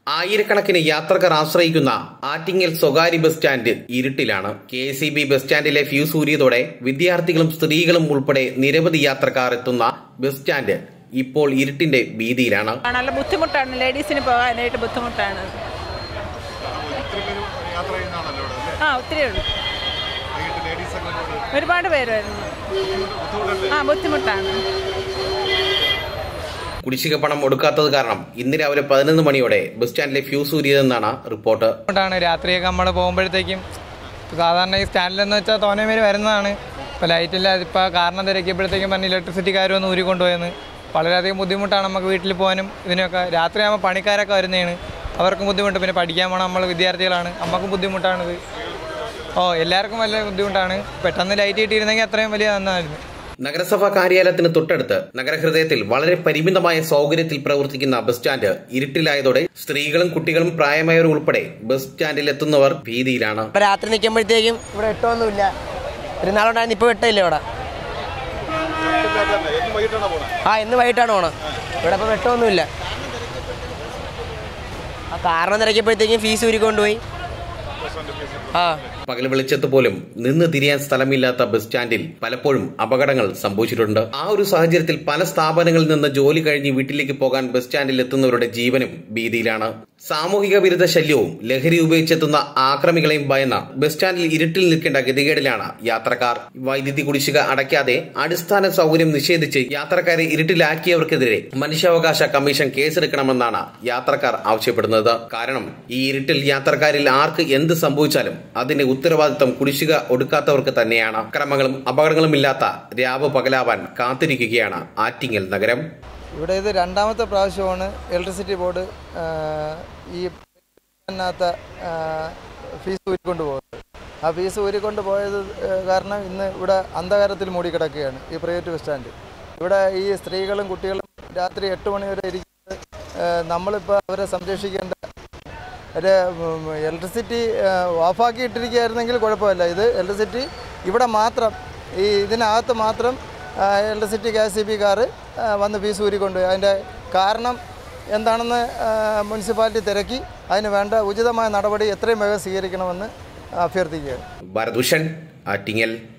ആയിരക്കണക്കിന് യാത്രക്കാർ ആശ്രയിക്കുന്ന ആറ്റിങ്ങൽ സ്വകാര്യ ബസ് സ്റ്റാൻഡ് ഇരുട്ടിലാണ് K S E B bus സ്റ്റാൻഡിലെ ഫ്യൂസ് ഊരിയതോടെ വിദ്യാർത്ഥികളും സ്ത്രീകളും ഉൾപ്പെടെ നിരവധി യാത്രക്കാർ എത്തുന്ന ബസ് സ്റ്റാൻഡ് ഇപ്പോൾ ഇരുട്ടിന്റെ ഭീതിയിലാണ് നല്ല ബുദ്ധിമുട്ടാണ് ലേഡീസിന് പോകാനായിട്ട് ബുദ്ധിമുട്ടാണ് യാത്ര ചെയ്യുന്നതാണല്ലോ ഇവിടെ അല്ലേ ആ ഒത്തിരി ഉണ്ട് വൈകിട്ട് ലേഡീസ് ഒക്കെ ഇവിടെ ഒരുപാട് പേര് വരുന്നു ആ ബുദ്ധിമുട്ടാണ് കുടിശ്ശിക പണം ഒടുക്കാത്തത് കാരണം ഇന്ന് രാവിലെ പതിനൊന്ന് മണിയോടെ ബസ് സ്റ്റാൻഡിലെ ഫ്യൂസ് ഊരിയതെന്നാണ് റിപ്പോർട്ട് ബുദ്ധിമുട്ടാണ് രാത്രിയൊക്കെ നമ്മൾ പോകുമ്പോഴത്തേക്കും സാധാരണ ഈ സ്റ്റാൻഡിലെന്ന് വെച്ചാൽ തോനെ പേര് വരുന്നതാണ് ഇപ്പോൾ ലൈറ്റില്ല ഇപ്പോൾ കാരണം തിരക്കിയപ്പോഴത്തേക്കും പറഞ്ഞ് ഇലക്ട്രിസിറ്റിക്കാർ വന്ന് ഊരിക്കൊണ്ടുപോയെന്ന് വളരെയധികം ബുദ്ധിമുട്ടാണ് നമുക്ക് വീട്ടിൽ പോകാനും ഇതിനൊക്കെ രാത്രിയാകുമ്പോൾ പണിക്കാരൊക്കെ വരുന്നതാണ് അവർക്കും ബുദ്ധിമുട്ട് പിന്നെ പഠിക്കാൻ പോകണം നമ്മൾ വിദ്യാർത്ഥികളാണ് നമുക്കും ബുദ്ധിമുട്ടാണിത് ഓ എല്ലാവർക്കും വലിയ ബുദ്ധിമുട്ടാണ് പെട്ടെന്ന് ലൈറ്റ് കിട്ടിയിരുന്നെങ്കിൽ അത്രയും വലിയ നന്നായിരുന്നു നഗരസഭാ കാര്യാലയത്തിന് തൊട്ടടുത്ത് നഗരഹൃദയത്തിൽ വളരെ പരിമിതമായ സൗകര്യത്തിൽ പ്രവർത്തിക്കുന്ന ബസ് സ്റ്റാൻഡ് ഇരുട്ടിലായതോടെ സ്ത്രീകളും കുട്ടികളും പ്രായമായവരും ഉൾപ്പെടെ ബസ് സ്റ്റാൻഡിൽ എത്തുന്നവർ ഭീതിയിലാണ് ഇപ്പൊ രാത്രി നിൽക്കുമ്പോഴത്തേക്കും ഇവിടെ എട്ടൊന്നുമില്ല ഒരു നാളുണ്ടായിരുന്നു ഇപ്പോൾ എട്ടില്ല ഇവിടെ എന്നും വൈകിട്ടാണ് പോണേ ആ ഇന്ന് വൈകിട്ടാണ് പോണം ഇവിടെ ഇപ്പോൾ വെട്ടമൊന്നുമില്ല ആ കാരണം തിരക്കിയപ്പോഴത്തേക്കും ഫീസ് ഊരിക്കൊണ്ടുപോയി ആ പകൽ വെളിച്ചത്ത് പോലും നിന്ന് തിരിയാൻ സ്ഥലമില്ലാത്ത ബസ് സ്റ്റാൻഡിൽ പലപ്പോഴും അപകടങ്ങൾ സംഭവിച്ചിട്ടുണ്ട് ആ ഒരു സാഹചര്യത്തിൽ പല സ്ഥാപനങ്ങളിൽ നിന്ന് ജോലി കഴിഞ്ഞ് വീട്ടിലേക്ക് പോകാൻ ബസ് സ്റ്റാൻഡിൽ എത്തുന്നവരുടെ ജീവനും ഭീതിയിലാണ് സാമൂഹിക വിരുദ്ധ ശല്യവും ലഹരി ഉപയോഗിച്ചെത്തുന്ന ആക്രമികളെയും ഭയന്ന ബസ് സ്റ്റാൻഡിൽ ഇരുട്ടിൽ നിൽക്കേണ്ട ഗതികേടിലാണ് യാത്രക്കാർ വൈദ്യുതി കുടിശ്ശിക അടയ്ക്കാതെ അടിസ്ഥാന സൗകര്യം നിഷേധിച്ച് യാത്രക്കാരെ ഇരുട്ടിലാക്കിയവർക്കെതിരെ മനുഷ്യാവകാശ കമ്മീഷൻ കേസെടുക്കണമെന്നാണ് യാത്രക്കാർ ആവശ്യപ്പെടുന്നത് കാരണം ഈ ഇരുട്ടിൽ യാത്രക്കാരിൽ ആർക്ക് എന്ത് സംഭവിച്ചാലും അതിന്റെ ഉത്തരവാദിത്തം കുടിശ്ശിക ഒടുക്കാത്തവർക്ക് തന്നെയാണ് അക്രമങ്ങളും അപകടങ്ങളും ഇല്ലാത്ത രാവ് പകലാവാൻ കാത്തിരിക്കുകയാണ് ആറ്റിങ്ങൽ നഗരം ഇവിടെ ഇത് രണ്ടാമത്തെ പ്രാവശ്യമാണ് ഇലക്ട്രിസിറ്റി ബോർഡ് ആ, ഈ അതിനകത്ത് ഫീസ് ഊരിക്കൊണ്ട് പോകുന്നത് ആ ഫീസ് ഊരിക്കൊണ്ട് പോയത് ആ, കാരണം ഇന്ന് ഇവിടെ അന്ധകാരത്തിൽ മൂടിക്കിടക്കുകയാണ് ഈ പ്രൈവറ്റ് ബസ് സ്റ്റാൻഡ് ഇവിടെ ഈ സ്ത്രീകളും കുട്ടികളും രാത്രി എട്ട് മണി വരെ ഇരിക്കുന്നത് ആ, നമ്മളിപ്പോൾ അവരെ സംരക്ഷിക്കേണ്ട ഒരു ഇലക്ട്രിസിറ്റി ഓഫാക്കി ഇട്ടിരിക്കുകയായിരുന്നെങ്കിൽ കുഴപ്പമില്ല ഇത് ഇലക്ട്രിസിറ്റി ഇവിടെ മാത്രം ഈ ഇതിനകത്ത് മാത്രം electricity K S C B car വന്ന് ഫീസ് ഊരിക്കൊണ്ടുപോയി അതിൻ്റെ കാരണം എന്താണെന്ന് ആ, മുനിസിപ്പാലിറ്റി തിരക്കി അതിന് വേണ്ട ഉചിതമായ നടപടി എത്രയും വേഗം സ്വീകരിക്കണമെന്ന് അഭ്യർത്ഥിക്കുകയാണ് ഭരദൂഷൺ ആറ്റിങ്ങൽ